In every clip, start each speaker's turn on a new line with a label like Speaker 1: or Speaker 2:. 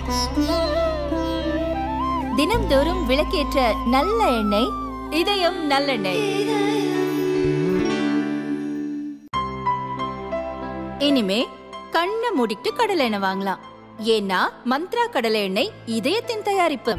Speaker 1: தினம்தோறும் விளக்கேற்ற நல்ல எண்ணெய் இதயம் நல்லெண்ணெய் இனிமே கண்ணை மூடிட்டு கடலை எண்ணெய் வாங்கலாம் ஏன்னா மந்த்ரா கடலை எண்ணெய் இதயத்தின் தயாரிப்பு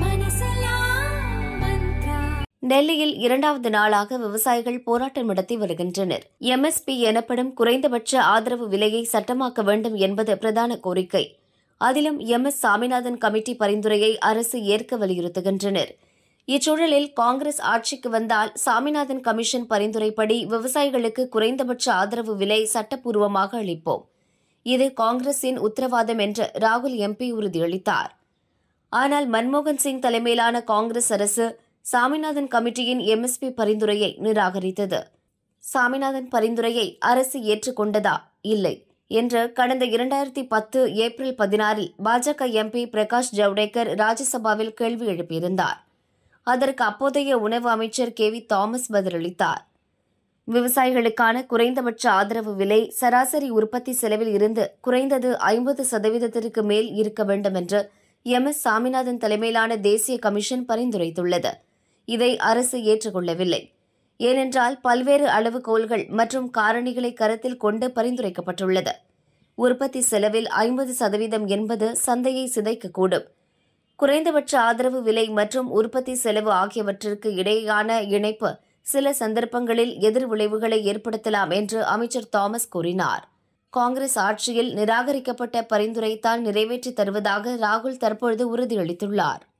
Speaker 2: டெல்லியில் இரண்டாவது நாளாக விவசாயிகள் போராட்டம் நடத்தி வருகின்றனர் எம்எஸ்பி எனப்படும் குறைந்தபட்ச ஆதரவு விலையை சட்டமாக்க வேண்டும் என்பது பிரதான கோரிக்கை அதிலும் எம் எஸ் சாமிநாதன் கமிட்டி பரிந்துரையை அரசு ஏற்க வலியுறுத்துகின்றனர் இச்சூழலில் காங்கிரஸ் ஆட்சிக்கு வந்தால் சாமிநாதன் கமிஷன் பரிந்துரைப்படி விவசாயிகளுக்கு குறைந்தபட்ச ஆதரவு விலை சட்டப்பூர்வமாக அளிப்போம் இது காங்கிரசின் உத்தரவாதம் என்று ராகுல் எம்பி உறுதியளித்தார் ஆனால் மன்மோகன் சிங் தலைமையிலான காங்கிரஸ் அரசு சாமிநாதன் கமிட்டியின் எம்எஸ்பி பரிந்துரையை நிராகரித்தது சாமிநாதன் பரிந்துரையை அரசு ஏற்றுக்கொண்டதா இல்லை என்று கடந்த இரண்டாயிரத்தி பத்து ஏப்ரல் பதினாறில் பாஜக எம்பி பிரகாஷ் ஜவடேகர் ராஜ்யசபாவில் கேள்வி எழுப்பியிருந்தார் அதற்கு அப்போதைய உணவு அமைச்சர் கே வி தாமஸ் பதிலளித்தார் விவசாயிகளுக்கான குறைந்தபட்ச ஆதரவு விலை சராசரி உற்பத்தி செலவில் இருந்து குறைந்தது ஐம்பது சதவீதத்திற்கு மேல் இருக்க வேண்டும் என்று எம் எஸ் சாமிநாதன் தலைமையிலான தேசிய கமிஷன் பரிந்துரைத்துள்ளது இதை அரசு ஏற்றுக்கொள்ளவில்லை ஏனென்றால் பல்வேறு அளவுகோல்கள் மற்றும் காரணிகளை கருத்தில் கொண்டு பரிந்துரைக்கப்பட்டுள்ளது உற்பத்தி செலவில் ஐம்பது சதவீதம் என்பது சந்தையை சிதைக்கக்கூடும் குறைந்தபட்ச ஆதரவு விலை மற்றும் உற்பத்தி செலவு ஆகியவற்றிற்கு இடையேயான இணைப்பு சில சந்தர்ப்பங்களில் எதிர் விளைவுகளை ஏற்படுத்தலாம் என்று அமைச்சர் தாமஸ் கூறினார் காங்கிரஸ் ஆட்சியில் நிராகரிக்கப்பட்ட பரிந்துரை தான் நிறைவேற்றி தருவதாக ராகுல் தற்பொழுது உறுதியளித்துள்ளார்